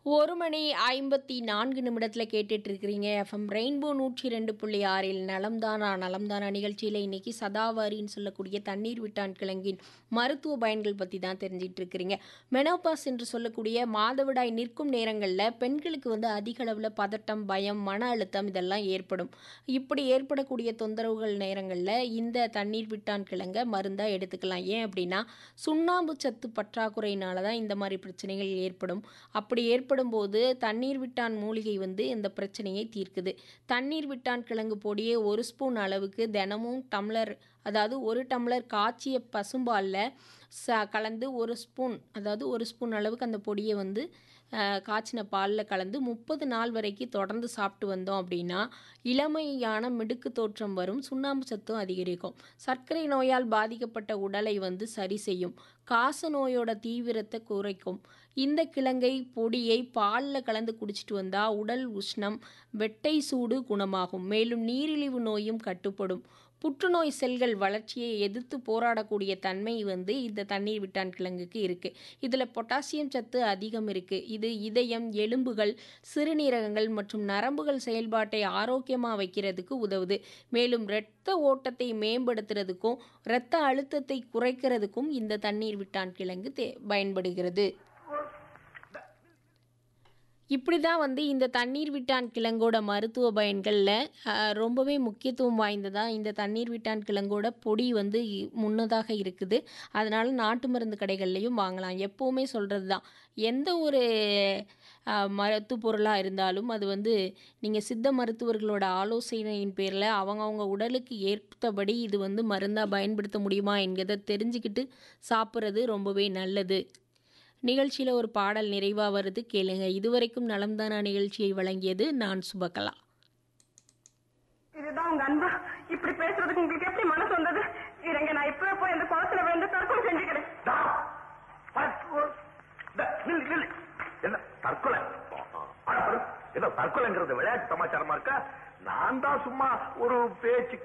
ஒரு மணி ஐம்பத்தி நான்கு நிமிடத்தில் கேட்டுட்டு இருக்கிறீங்க எஃப்எம் ரெயின்போ நூற்றி ரெண்டு புள்ளி ஆறில் நலம்தானா நலம்தானா நிகழ்ச்சியில் இன்னைக்கு சதாவாரின்னு சொல்லக்கூடிய தண்ணீர் விட்டான் கிழங்கின் மருத்துவ பயன்கள் பற்றி தான் தெரிஞ்சிட்டு இருக்கிறீங்க மெனோபாஸ் என்று சொல்லக்கூடிய மாதவிடாய் நிற்கும் நேரங்களில் பெண்களுக்கு வந்து அதிக அளவில் பதட்டம் பயம் மன அழுத்தம் இதெல்லாம் ஏற்படும் இப்படி ஏற்படக்கூடிய தொந்தரவுகள் நேரங்களில் இந்த தண்ணீர் விட்டான் கிழங்க மருந்தாக எடுத்துக்கலாம் ஏன் அப்படின்னா சுண்ணாம்பு சத்து பற்றாக்குறையினால தான் இந்த மாதிரி பிரச்சனைகள் ஏற்படும் அப்படி ஏற்படும் போது தண்ணீர் விட்டான் மூலிகை வந்து இந்த பிரச்சனையை தீர்க்குது தண்ணீர் விட்டான் கிழங்கு பொடியை ஒரு ஸ்பூன் அளவுக்கு தினமும் டம்ளர் அதாவது ஒரு டம்ளர் காய்ச்சிய பசும்பாலில் ச கலந்து ஒரு ஸ்பூன் அதாவது ஒரு ஸ்பூன் அளவுக்கு அந்த பொடியை வந்து அஹ், காய்ச்சின பாலில் கலந்து முப்பது நாள் வரைக்கும் தொடர்ந்து சாப்பிட்டு வந்தோம் அப்படின்னா இளமையான மிடுக்கு தோற்றம் வரும் சுண்ணாம்பு சத்தும் அதிகரிக்கும் சர்க்கரை நோயால் பாதிக்கப்பட்ட உடலை வந்து சரி செய்யும் காச நோயோட தீவிரத்தை குறைக்கும் இந்த கிழங்கை பொடியை பாலில் கலந்து குடிச்சிட்டு வந்தால் உடல் உஷ்ணம் வெட்டை சூடு குணமாகும் மேலும் நீரிழிவு நோயும் கட்டுப்படும் புற்றுநோய் செல்கள் வளர்ச்சியை எதிர்த்து போராடக்கூடிய தன்மை வந்து இந்த தண்ணீர் விட்டான் கிழங்குக்கு இருக்குது இதில் பொட்டாசியம் சத்து அதிகம் இருக்குது இது இதயம் எலும்புகள் சிறுநீரகங்கள் மற்றும் நரம்புகள் செயல்பாட்டை ஆரோக்கியமாக வைக்கிறதுக்கு உதவுது மேலும் இரத்த ஓட்டத்தை மேம்படுத்துறதுக்கும் இரத்த அழுத்தத்தை குறைக்கிறதுக்கும் இந்த தண்ணீர் விட்டான் கிழங்கு தே பயன்படுகிறது இப்படி தான் வந்து இந்த தண்ணீர் விட்டான் கிழங்கோட மருத்துவ பயன்களில் ரொம்பவே முக்கியத்துவம் வாய்ந்ததாக இந்த தண்ணீர் விட்டான் கிழங்கோட பொடி வந்து இ- முன்னதாக இருக்குது அதனால் நாட்டு மருந்து கடைகள்லையும் வாங்கலாம் எப்போவுமே சொல்கிறது தான் எந்த ஒரு மருத்துவ பொருளாக இருந்தாலும் அது வந்து நீங்கள் சித்த மருத்துவர்களோட ஆலோசனையின் பேரில் அவங்கவுங்க உடலுக்கு ஏற்றபடி இது வந்து மருந்தாக பயன்படுத்த முடியுமா என்கிறத தெரிஞ்சுக்கிட்டு சாப்பிட்றது ரொம்பவே நல்லது நிகழ்ச்சியில் ஒரு பாடல் நிறைவா வருது கேளுங்க இதுவரைக்கும் நலம்தானா நிகழ்ச்சியை வழங்கியது நான் சுபகலா இதுதான் உங்க அன்பா இப்படி பேசுறதுக்கு உங்களுக்கு எப்படி மனசு வந்தது இருங்க நான் இப்பவே போய் அந்த குளத்துல விழுந்து தற்கொலை செஞ்சுக்கிறேன் டா. தற்கொலை. டா, நில்லு, நில்லு. என்ன தற்கொலை அட, பாரு. என்ன தற்கொலைங்கிறது விளையாட்டு சமாச்சாரமா இருக்கா நான் தான் சும்மா ஒரு பேச்சு